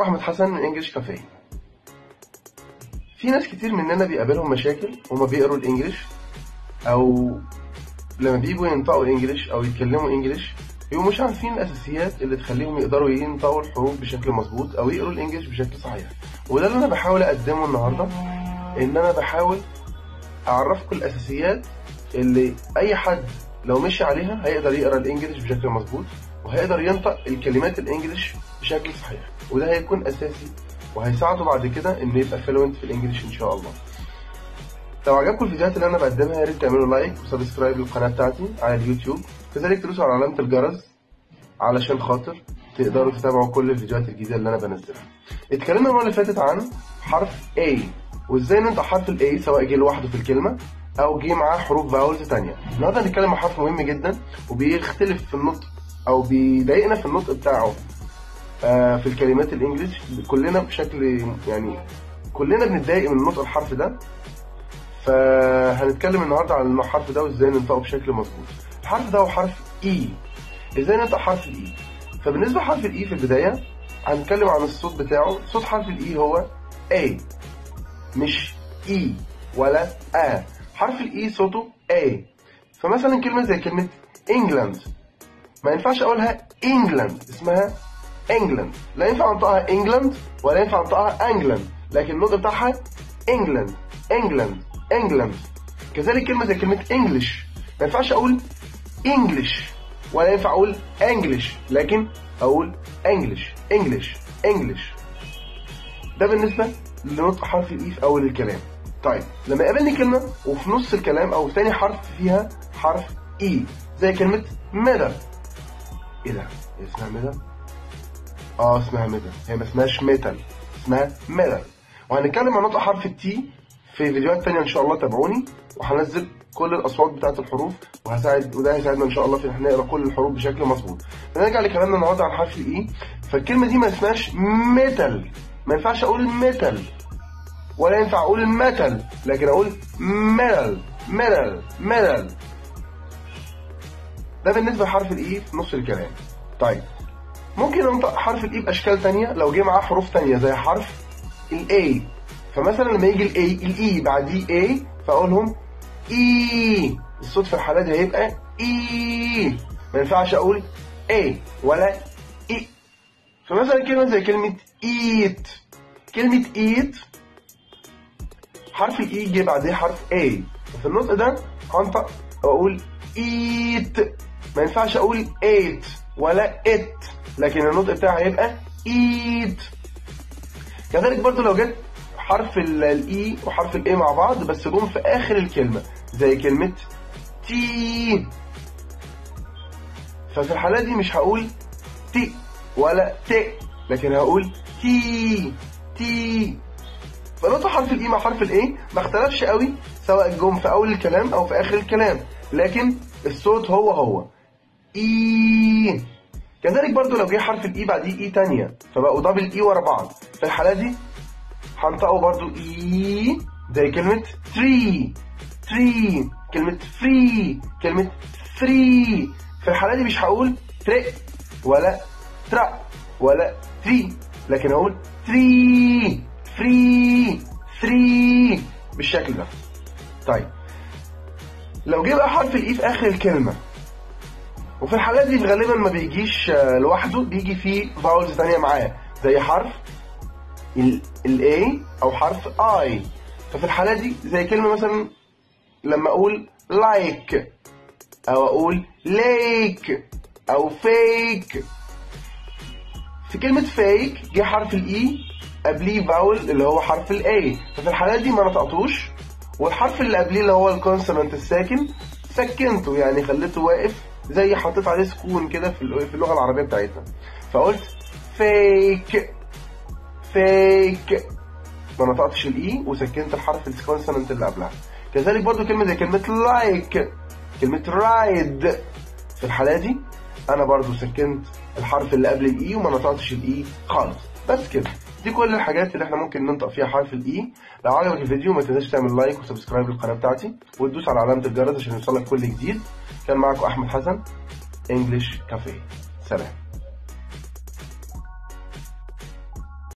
احمد حسن من انجلش كافيه في ناس كتير مننا بيقابلهم مشاكل هما بيقروا الانجليش او لما بيجوا ينطقوا انجليش او يتكلموا انجليش يبقوا مش عارفين الاساسيات اللي تخليهم يقدروا ينطقوا الحروف بشكل مظبوط او يقروا الانجليش بشكل صحيح وده اللي انا بحاول اقدمه النهارده ان انا بحاول اعرفكم الاساسيات اللي اي حد لو مشي عليها هيقدر يقرا الانجليش بشكل مظبوط وهيقدر ينطق الكلمات الانجليش بشكل صحيح وده هيكون اساسي وهيساعده بعد كده انه يبقى فلوينت في الانجليش ان شاء الله لو عجبكم الفيديوهات اللي انا بقدمها يا ريت تعملوا لايك وسبسكرايب للقناه بتاعتي على اليوتيوب كذلك تدوسوا على علامه الجرس علشان خاطر تقدروا تتابعوا كل الفيديوهات الجديده اللي انا بنزلها اتكلمنا المره اللي فاتت عن حرف A وازاي ننطق حرف ال A سواء جه لوحده في الكلمه او جه معاه حروف فاولز تانية النهارده هنتكلم عن حرف مهم جدا وبيختلف في النطق او بيضايقنا في النطق بتاعه آه، في الكلمات الانجليش كلنا بشكل يعني كلنا بنتضايق من نطق الحرف ده فهنتكلم النهارده عن الحرف ده وازاي ننطقه بشكل مظبوط الحرف ده هو حرف اي ازاي ننطق حرف الاي فبالنسبه لحرف الاي في البدايه هنتكلم عن الصوت بتاعه صوت حرف الاي هو A مش اي ولا ا حرف الاي صوته A فمثلا كلمه زي كلمه انجلاند ما ينفعش اقولها انجلاند اسمها انجلاند لا ينفع انطقها انجلاند ولا ينفع انطقها انجلاند لكن النطق بتاعها انجلاند انجلاند انجلاند كذلك كلمه زي كلمه انجلش ما ينفعش اقول انجلش ولا ينفع اقول انجلش لكن اقول انجلش انجلش انجلش ده بالنسبه لنطق حرف الاي في اول الكلام طيب لما يقابلني كلمه وفي نص الكلام او ثاني حرف فيها حرف اي زي كلمه ميدل ايه ده هي اسمها ميدل اه اسمها ميدل هي ما اسمهاش ميتال اسمها ميدل وهنتكلم عن نطق حرف التي في فيديوهات تانية ان شاء الله تابعوني وهنزل كل الاصوات بتاعت الحروف وهساعد وده هيساعدنا ان شاء الله في ان احنا نقرا كل الحروف بشكل مظبوط فنرجع لكلامنا النهارده عن حرف الاي فالكلمه دي ما اسمهاش ميتال ما ينفعش اقول ميتال ولا ينفع اقول ميتال لكن اقول ميتال ميتال ميتال ده بالنسبه لحرف الاي في نص الكلام طيب ممكن انطق حرف الاي باشكال تانية لو جه معاه حروف تانية زي حرف الاي فمثلا لما يجي الاي الاي بعديه اي فاقولهم اي الصوت في الحاله دي هيبقى اي ما ينفعش اقول اي ولا اي فمثلا كلمه زي كلمه ايت كلمه ايت حرف الاي جه بعديه حرف اي وفي النطق ده هنطق واقول ايت ما ينفعش اقول ايت ولا ات لكن النطق بتاعي هيبقى ايت كذلك برضو لو جت حرف الاي وحرف الاي مع بعض بس جم في اخر الكلمه زي كلمه تي ففي الحالة دي مش هقول تي ولا ت لكن هقول تي تي فنطق حرف الاي مع حرف الاي ما اختلفش قوي سواء جم في اول الكلام او في اخر الكلام لكن الصوت هو هو اي كذلك برضو لو جه حرف الاي بعديه اي تانية فبقوا دبل اي ورا بعض في الحالة دي هنطقه برضو اي زي كلمة تري تري كلمة فري كلمة فري في الحالة دي مش هقول تري ولا ترا ولا تري لكن هقول تري فري ثري بالشكل ده طيب لو جه بقى حرف الاي في اخر الكلمة وفي الحالات دي غالبا ما بيجيش لوحده بيجي فيه فاولز تانية معاه زي حرف الاي او حرف اي ففي الحالات دي زي كلمة مثلا لما اقول لايك او اقول ليك او فيك في كلمة فيك جه حرف الاي قبليه فاول اللي هو حرف الاي ففي الحالات دي ما نطقتوش والحرف اللي قبليه اللي هو الكونسونانت الساكن سكنته يعني خليته واقف زي حطيت عليه سكون كده في اللغه العربيه بتاعتنا فقلت فيك فيك ما نطقتش الاي وسكنت الحرف الكونسونانت اللي قبلها كذلك برضو كلمه زي كلمه لايك كلمه رايد في الحاله دي انا برضو سكنت الحرف اللي قبل الاي وما نطقتش الاي خالص بس كده دي كل الحاجات اللي احنا ممكن ننطق فيها حرف الاي لو عجبك الفيديو ما تنساش تعمل لايك وسبسكرايب للقناه بتاعتي وتدوس على علامه الجرس عشان يوصلك كل جديد كان معاكم احمد حسن انجلش كافيه سلام